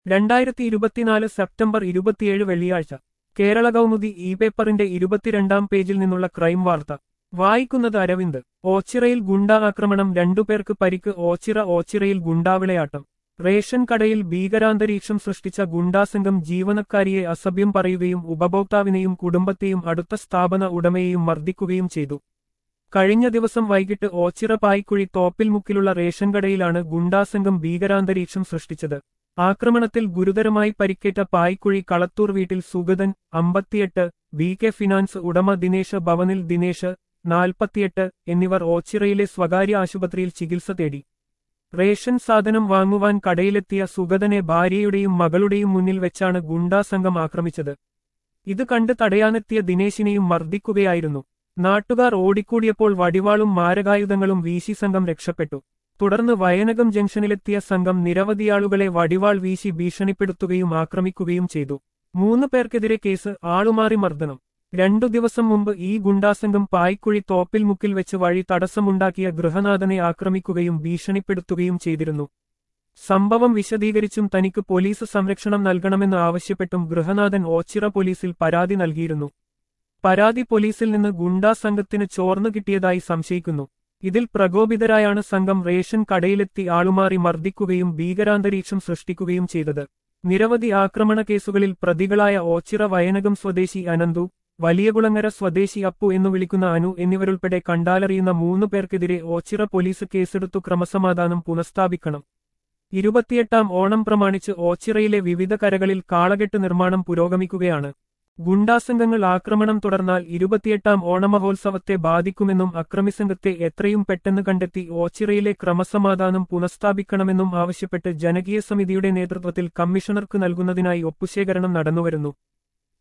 രണ്ടായിരത്തി ഇരുപത്തിനാല് സെപ്റ്റംബർ ഇരുപത്തിയേഴ് വെള്ളിയാഴ്ച കേരള കൗമുദി ഇ പേപ്പറിന്റെ ഇരുപത്തിരണ്ടാം പേജിൽ നിന്നുള്ള ക്രൈം വാർത്ത വായിക്കുന്നത് അരവിന്ദ് ഓച്ചിറയിൽ ഗുണ്ടാ ആക്രമണം രണ്ടുപേർക്ക് പരിക്ക് ഓച്ചിറ ഓച്ചിറയിൽ ഗുണ്ടാവിളയാട്ടം റേഷൻ കടയിൽ ഭീകരാന്തരീക്ഷം സൃഷ്ടിച്ച ഗുണ്ടാസംഘം ജീവനക്കാരിയെ അസഭ്യം പറയുകയും ഉപഭോക്താവിനെയും കുടുംബത്തെയും അടുത്ത സ്ഥാപന ഉടമയെയും മർദ്ദിക്കുകയും ചെയ്തു കഴിഞ്ഞ ദിവസം വൈകിട്ട് ഓച്ചിറ പായ്ക്കുഴി തോപ്പിൽമുക്കിലുള്ള റേഷൻ കടയിലാണ് ഗുണ്ടാസംഘം ഭീകരാന്തരീക്ഷം സൃഷ്ടിച്ചത് ആക്രമണത്തിൽ ഗുരുതരമായി പരിക്കേറ്റ പായ്ക്കുഴി കളത്തൂർ വീട്ടിൽ സുഗതൻ അമ്പത്തിയെട്ട് വി കെ ഫിനാൻസ് ഉടമ ദിനേശ് ഭവനിൽ ദിനേശ് നാൽപ്പത്തിയെട്ട് എന്നിവർ ഓച്ചിറയിലെ സ്വകാര്യ ആശുപത്രിയിൽ ചികിത്സ തേടി റേഷൻ സാധനം വാങ്ങുവാൻ കടയിലെത്തിയ സുഗതനെ ഭാര്യയുടെയും മകളുടെയും മുന്നിൽ വെച്ചാണ് ഗുണ്ടാസംഘം ആക്രമിച്ചത് ഇത് കണ്ട് തടയാനെത്തിയ ദിനേശിനെയും മർദ്ദിക്കുകയായിരുന്നു നാട്ടുകാർ ഓടിക്കൂടിയപ്പോൾ വടിവാളും മാരകായുധങ്ങളും വീശി സംഘം രക്ഷപ്പെട്ടു തുടർന്ന് വയനകം ജംഗ്ഷനിലെത്തിയ സംഘം നിരവധിയാളുകളെ വടിവാൾ വീശി ഭീഷണിപ്പെടുത്തുകയും ആക്രമിക്കുകയും ചെയ്തു മൂന്ന് പേർക്കെതിരെ കേസ് ആളുമാറി മർദ്ദനം രണ്ടു ദിവസം മുമ്പ് ഈ ഗുണ്ടാസംഘം പായ്ക്കുഴി തോപ്പിൽ മുക്കിൽ വെച്ച് വഴി തടസ്സമുണ്ടാക്കിയ ഗൃഹനാഥനെ ആക്രമിക്കുകയും ഭീഷണിപ്പെടുത്തുകയും ചെയ്തിരുന്നു സംഭവം വിശദീകരിച്ചും തനിക്ക് പോലീസ് സംരക്ഷണം നൽകണമെന്ന് ആവശ്യപ്പെട്ടും ഗൃഹനാഥൻ ഓച്ചിറ പോലീസിൽ പരാതി നൽകിയിരുന്നു പരാതി പോലീസിൽ നിന്ന് ഗുണ്ടാ സംഘത്തിന് ചോർന്നു കിട്ടിയതായി സംശയിക്കുന്നു ഇതിൽ പ്രകോപിതരായാണ് സംഘം റേഷൻ കടയിലെത്തി ആളുമാറി മർദ്ദിക്കുകയും ഭീകരാന്തരീക്ഷം സൃഷ്ടിക്കുകയും ചെയ്തത് നിരവധി ആക്രമണ കേസുകളിൽ പ്രതികളായ ഓച്ചിറ വയനകം സ്വദേശി അനന്തു വലിയകുളങ്ങര സ്വദേശി അപ്പു എന്നു വിളിക്കുന്ന അനു എന്നിവരുൾപ്പെടെ കണ്ടാലറിയുന്ന മൂന്നു പേർക്കെതിരെ ഓച്ചിറ പോലീസ് കേസെടുത്തു ക്രമസമാധാനം പുനഃസ്ഥാപിക്കണം ഇരുപത്തിയെട്ടാം ഓണം പ്രമാണിച്ച് ഓച്ചിറയിലെ വിവിധ കരകളിൽ കാളകെട്ട് നിർമ്മാണം പുരോഗമിക്കുകയാണ് ഗുണ്ടാസംഘങ്ങൾ ആക്രമണം തുടർന്നാൽ ഇരുപത്തിയെട്ടാം ഓണമഹോത്സവത്തെ ബാധിക്കുമെന്നും അക്രമിസംഘത്തെ എത്രയും പെട്ടെന്ന് കണ്ടെത്തി ഓച്ചിറയിലെ ക്രമസമാധാനം പുനഃസ്ഥാപിക്കണമെന്നും ആവശ്യപ്പെട്ട് ജനകീയ സമിതിയുടെ നേതൃത്വത്തിൽ കമ്മീഷണർക്ക് നൽകുന്നതിനായി ഒപ്പുശേഖരണം നടന്നുവരുന്നു